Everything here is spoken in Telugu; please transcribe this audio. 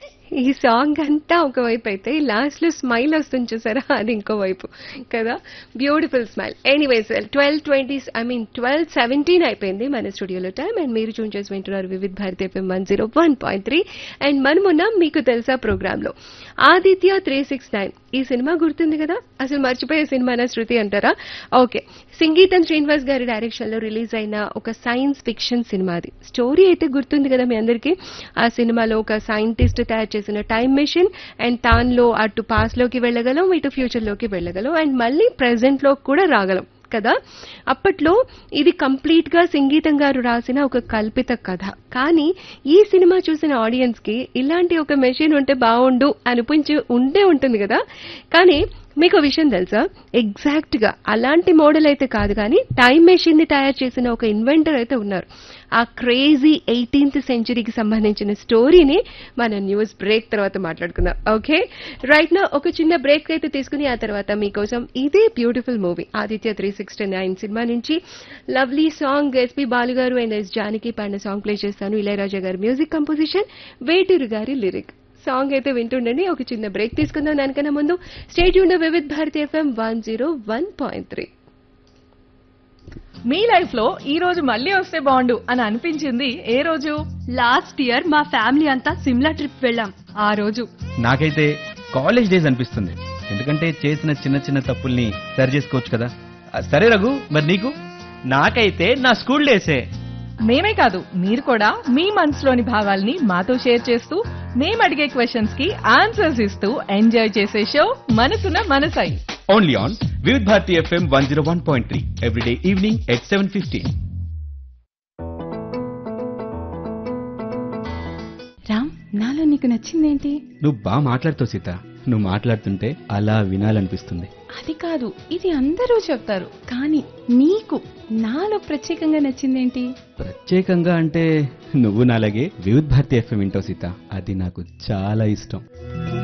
ఈ సాంగ్ అంతా ఒకవైపు అయితే లాస్ట్ లో స్మైల్ వస్తుంది చూసారా అది ఇంకో వైపు కదా beautiful smile anyways twelve twenty I mean twelve seventeen అయిపోయింది మన స్టూడియోలో టైం అండ్ మీరు చూన్ చేసి వింటున్నారు Vividh Bharati FM one zero one point three and మనమున్నాం మీకు తెలుసా ప్రోగ్రామ్ లో ఆదిత్య త్రీ సిక్స్ నైన్ ఈ సినిమా గుర్తుంది కదా అసలు మర్చిపోయే సినిమానా శృతి అంటారా ఓకే సంగీతం శ్రీనివాస్ గారి డైరెక్షన్ లో రిలీజ్ అయిన ఒక సైన్స్ ఫిక్షన్ సినిమా అది స్టోరీ అయితే గుర్తుంది కదా మీ అందరికీ ఆ సినిమాలో ఒక సైంటిస్ట్ తయారు చేసిన టైం మెషిన్ అండ్ తాన్లో అటు పాస్ లోకి వెళ్ళగలం ఇటు ఫ్యూచర్ లోకి వెళ్ళగలం అండ్ మళ్ళీ ప్రెసెంట్ లో కూడా రాగలం కదా అప్పట్లో ఇది కంప్లీట్ గా సంగీతం గారు రాసిన ఒక కల్పిత కథ కానీ ఈ సినిమా చూసిన ఆడియన్స్ కి ఇలాంటి ఒక మెషిన్ ఉంటే బాగుండు అనిపించి ఉంటే ఉంటుంది కదా కానీ మీకు ఒక విషయం తెలుసా ఎగ్జాక్ట్ గా అలాంటి మోడల్ అయితే కాదు కానీ టైం మెషిన్ ని తయారు చేసిన ఒక ఇన్వెంటర్ అయితే ఉన్నారు ఆ క్రేజీ ఎయిటీన్త్ సెంచరీకి సంబంధించిన స్టోరీని మన న్యూస్ బ్రేక్ తర్వాత మాట్లాడుకుందాం ఓకే రైట్ నా ఒక చిన్న బ్రేక్ అయితే తీసుకుని ఆ తర్వాత మీకోసం ఇదే beautiful movie Aditya three sixty nine సినిమా నుంచి lovely song SP Balu garu and yes Janaki పాడిన సాంగ్ ప్లే చేస్తాను ఇళయరాజా గారి మ్యూజిక్ కంపోజిషన్ వేటూరు గారి లిరిక్ సాంగ్ అయితే వింటుండండి ఒక చిన్న బ్రేక్ తీసుకుందాం దానికన్నా ముందు స్టేట్ యూన్ Vividh Bharati FM one zero one point three మీ లైఫ్ లో ఈ రోజు మళ్ళీ వస్తే బాగుండు అని అనిపించింది ఏ రోజు లాస్ట్ ఇయర్ మా ఫ్యామిలీ అంతా సిమ్లా ట్రిప్ వెళ్ళాం ఆ రోజు నాకైతే కాలేజ్ డేస్ అనిపిస్తుంది ఎందుకంటే చేసిన చిన్న చిన్న తప్పుల్ని సరి చేసుకోవచ్చు కదా ఆ, సరే రఘు మరి నీకు నాకైతే నా స్కూల్ డేసే మేమే కాదు మీరు కూడా మీ మనసులోని భావాల్ని మాతో షేర్ చేస్తూ మేము అడిగే క్వశ్చన్స్ కి ఆన్సర్స్ ఇస్తూ ఎంజాయ్ చేసే షో మనసున మనసై only on Vividh Bharati FM one zero one point three everyday evening at seven fifteen Ram నాలో నీకు నచ్చిందేంటి నువ్వు బాగా మాట్లాడుతావు సీత నువ్వు మాట్లాడుతుంటే అలా వినాలనిపిస్తుంది అది కాదు ఇది అందరూ చెప్తారు కానీ నీకు నాలో ప్రత్యేకంగా నచ్చిందేంటి ప్రత్యేకంగా అంటే నువ్వు నాలాగే వివిధ్ భారతి ఎఫ్ఎం వింటావు సీత అది నాకు చాలా ఇష్టం